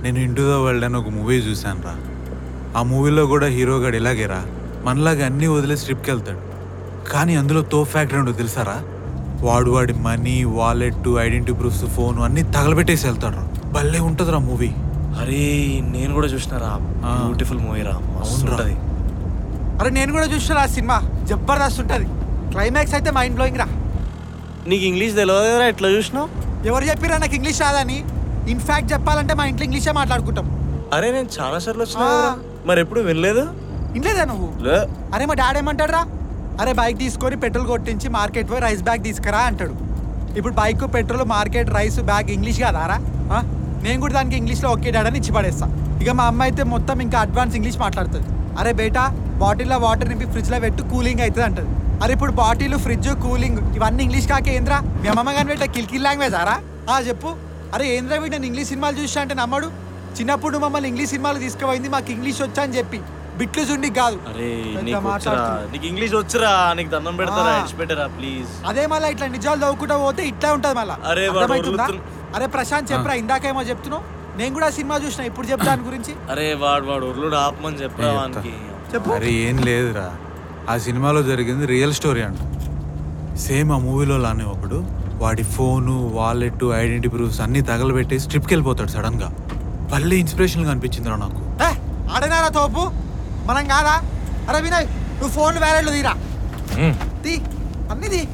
నేను into the world అని ఒక మూవీ చూశాను రా ఆ మూవీలో కూడా హీరో గడు ఇలాగేరా మనలాగా అన్నీ వదిలేసి ట్రిప్కి వెళ్తాడు కానీ అందులో తో ఫ్యాక్టరీ ఉండదు తెలుసారా వాడు వాడి money wallet identity proofs phone అన్నీ తగలబెట్టేసి వెళ్తాడు రా భలే ఉంటుందిరా మూవీ అరే నేను కూడా చూసినారా ఆ. బ్యూటిఫుల్ మూవీ రా మస్తు అవునురా. ఉంటది అరే నేను కూడా చూసిన ఆ సినిమా జబర్దస్త్ ఉంటుంది క్లైమాక్స్ అయితే మైండ్ బ్లోయింగ్ రా నీకు ఇంగ్లీష్ తెలియదురా ఎట్లా చూసినావు ఎవరు చెప్పిరా నాకు ఇంగ్లీష్ రాదని ఇన్ఫాక్ట్ చెప్పాలంటే మా ఇంట్లో ఇంగ్లీషే మాట్లాడుకుంటాం అరే నేను చాలా సార్లు వచ్చినా ఆ. కదరా. మరి ఎప్పుడు వినలేదు ఇంట్లేదా నువ్వు లే అరే మా డాడీ ఏమంటాడు రా అరే బైక్ తీసుకొని పెట్రోల్ కొట్టించి మార్కెట్ పోయి రైస్ బ్యాగ్ తీసుకురా అంటాడు ఇప్పుడు bike petrol market rice bag English కాదారా ఆ? నేను కూడా దానికి ఇంగ్లీష్లో ఓకే డాడీ అని ఇచ్చి పడేస్తా ఇక మా అమ్మ అయితే మొత్తం ఇంకా అడ్వాన్స్ ఇంగ్లీష్ మాట్లాడుతుంది అరే బేటా బాటిల్లో వాటర్ నింపి ఫ్రిడ్జ్లో పెట్టు కూలింగ్ అవుతుంది అంటది అరే ఇప్పుడు బాటిల్ ఫ్రిడ్జ్ కూలింగ్ ఇవన్నీ ఇంగ్లీష్ కాక ఏంద్రా మీ అమ్మమ్మ కానీ పెట్టే కిల్కిల్ లాంగ్వేజ్ ఆరా ఆ చెప్పు అరే ఏంద్రా వీడు నేను ఇంగ్లీష్ సినిమాలు చూసా అంటే నమ్మడు చిన్నప్పుడు నువ్వు మమ్మల్ని ఇంగ్లీష్ సినిమాలు తీసుకుపోయింది మాకు ఇంగ్లీష్ వచ్చా అని చెప్పి బిట్లు జుండి కాదు అరే పెద్ద నీకు వచ్చురా మాట్లాడుతున్నావు. నీకు ఇంగ్లీష్ వచ్చురా నీకు దండం పెడతారా ఆ. ఇచ్చి పెట్టరా ప్లీజ్ అదే మళ్ళీ ఇట్లా నిజాలు చదువుకుంటా పోతే ఇట్లా ఉంటది మళ్ళా అరే వాడు అర్థమవుతుందా? వదులుతున్న- అరే ప్రశాంత్ చెప్పరా ఇందాకేమో చెప్తున్నావు నేను కూడా సినిమా చూసిన ఇప్పుడు చెప్తా దాని గురించి అరే వాడు వాడు ఉర్లుడు ఆపమని చెప్పరా నేను వానికి చెప్పు అరే ఏం లేదురా ఆ సినిమాలో జరిగింది రియల్ స్టోరీ అంట సేమ్ ఆ మూవీలో లానే ఒకడు వాడి ఫోను వాలెట్ ఐడెంటిటీ ప్రూఫ్స్ అన్నీ తగలబెట్టేసి ట్రిప్కి వెళ్ళిపోతాడు సడన్గా భలే ఇన్స్పిరేషన్గా అనిపించిందిరా నాకు ఏ, ఆడనారా తోపు మనం కాదా అరే వినయ్ నువ్వు ఫోన్ వ్యాలెట్లు తీరా తీ అన్ని తీ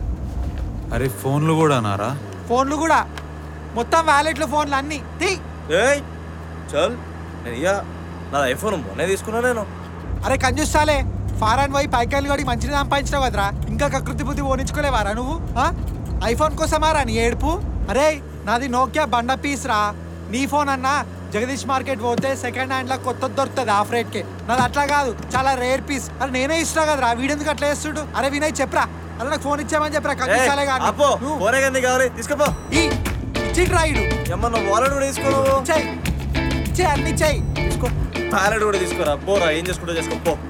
అరే ఫోన్లు కూడా అన్నారా ఫోన్లు కూడా మొత్తం వ్యాలెట్లు ఫోన్లు అన్ని తీ ఏయ్ చల్ నేను ఇయ్యా నా ఐఫోన్ మొన్నే తీసుకున్నా నేను అరే కంజూస్తాలే ఫారాన్ పోయి పైకాయలు గడి మంచిని సంపాదించినావు కదరా ఇంకా కకృతి బుద్ధి ఓనించుకోలేవారా నువ్వు ఆ? ఐఫోన్ కోసమారా నీ ఏడుపు అరే నాది నోకియా బండ పీస్ రా నీ ఫోన్ అన్నా జగదీష్ మార్కెట్ పోతే సెకండ్ హ్యాండ్ లో కొత్త దొరుకుతుంది ఆఫ్ రేట్ కి నాది అట్లా కాదు చాలా రేర్ పీస్ అరే నేనే ఇస్తున్నా కదరా వీడెందుకు అట్లా వేస్తుడు అరే వినయ్ చెప్పరా అరే నాకు ఫోన్ ఇచ్చామని చెప్పరా కంజూస్తాలే ఏయ్, కానీ ఆపో నువ్వు ఫోనే కదా కావాలి తీసుకపో ఈ ఇచ్చి రాయుడు ఏమన్నా వాలెట్ కూడా తీసుకో నువ్వు చెయ్యి చెయ్యి అన్ని చెయ్యి తీసుకో వాలెట్ కూడా తీసుకోరా పోరా ఏం చేసుకుంటా చేసుకో పో